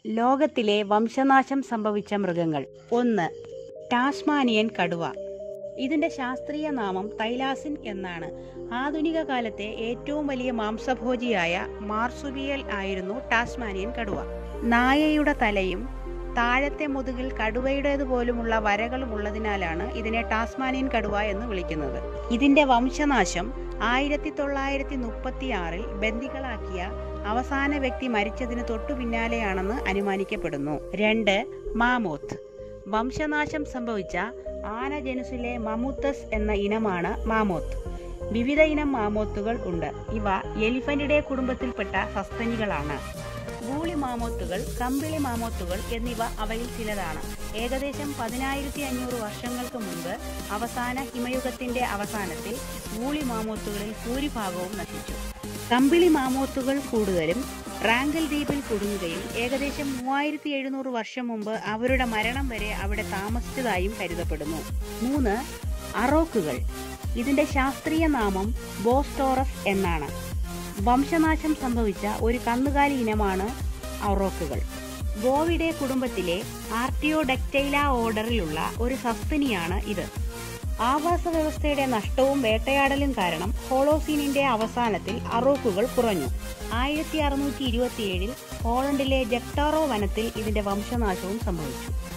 ലോകത്തിലെ വംശനാശം സംഭവിച്ച മൃഗങ്ങൾ ഒന്ന് ടാസ്മാനിയൻ കടുവ ഇതിന്റെ ശാസ്ത്രീയ നാമം തൈലാസിൻ എന്നാണ് ആധുനിക കാലത്തെ ഏറ്റവും വലിയ മാംസഭോജിയായ മാർസുബിയൽ ആയിരുന്നു ടാസ്മാനിയൻ കടുവ നായയുടെ തലയും താഴത്തെ മുതുകിൽ കടുവയുടേതുപോലുമുള്ള വരകളും ഉള്ളതിനാലാണ് ഇതിനെ ടാസ്മാനിയൻ കടുവ എന്ന് വിളിക്കുന്നത് ഇതിന്റെ വംശനാശം ആയിരത്തി തൊള്ളായിരത്തി മുപ്പത്തി ആറിൽ ബന്ദികളാക്കിയ അവസാന വ്യക്തി മരിച്ചതിന് തൊട്ടു പിന്നാലെയാണെന്ന് അനുമാനിക്കപ്പെടുന്നു രണ്ട് മാമോത്ത് വംശനാശം സംഭവിച്ച ആന ജനുസിലെ മമുത്തസ് എന്ന ഇനമാണ് മാമോത്ത് വിവിധ ഇനം മാമോത്തുകൾ ഉണ്ട് ഇവ എലിഫന്റിഡെ കുടുംബത്തിൽപ്പെട്ട സസ്തനികളാണ് ഗൂളി മാമോത്തുകൾ കമ്പിളി മാമോത്തുകൾ എന്നിവ അവയിൽ ചിലതാണ് ഏകദേശം പതിനായിരത്തി അഞ്ഞൂറ് വർഷങ്ങൾക്ക് മുൻപ് അവസാന ഹിമയുഗത്തിന്റെ അവസാനത്തിൽ ഗൂളി മാമോത്തുകളിൽ ഭൂരിഭാഗവും നശിച്ചു കമ്പിളി മാമോത്തുകൾ കൂടുതലും റാങ്കൽ ദ്വീപിൽ കുടുങ്ങുകയും ഏകദേശം മൂവായിരത്തി എഴുന്നൂറ് വർഷം മുമ്പ് അവരുടെ മരണം വരെ അവിടെ താമസിച്ചതായും കരുതപ്പെടുന്നു മൂന്ന് അറോക്കുകൾ ഇതിന്റെ ശാസ്ത്രീയ നാമം ബോസ്റ്റോറസ് എന്നാണ് വംശനാശം സംഭവിച്ച ഒരു കന്നുകാലി ഇനമാണ് അറോക്കുകൾ ബോവിഡെ കുടുംബത്തിലെ ആർട്ടിയോഡക്റ്റൈല ഓർഡറിലുള്ള ഒരു സസ്തനിയാണ് ഇത് ആവാസ വ്യവസ്ഥയുടെ നഷ്ടവും വേട്ടയാടലും കാരണം ഹോളോസീനിന്റെ അവസാനത്തിൽ അറോക്കുകൾ കുറഞ്ഞു ആയിരത്തി അറുന്നൂറ്റി ഇരുപത്തിയേഴിൽ ഹോളണ്ടിലെ ജക്ടാറോ വനത്തിൽ ഇതിന്റെ വംശനാശവും സംഭവിച്ചു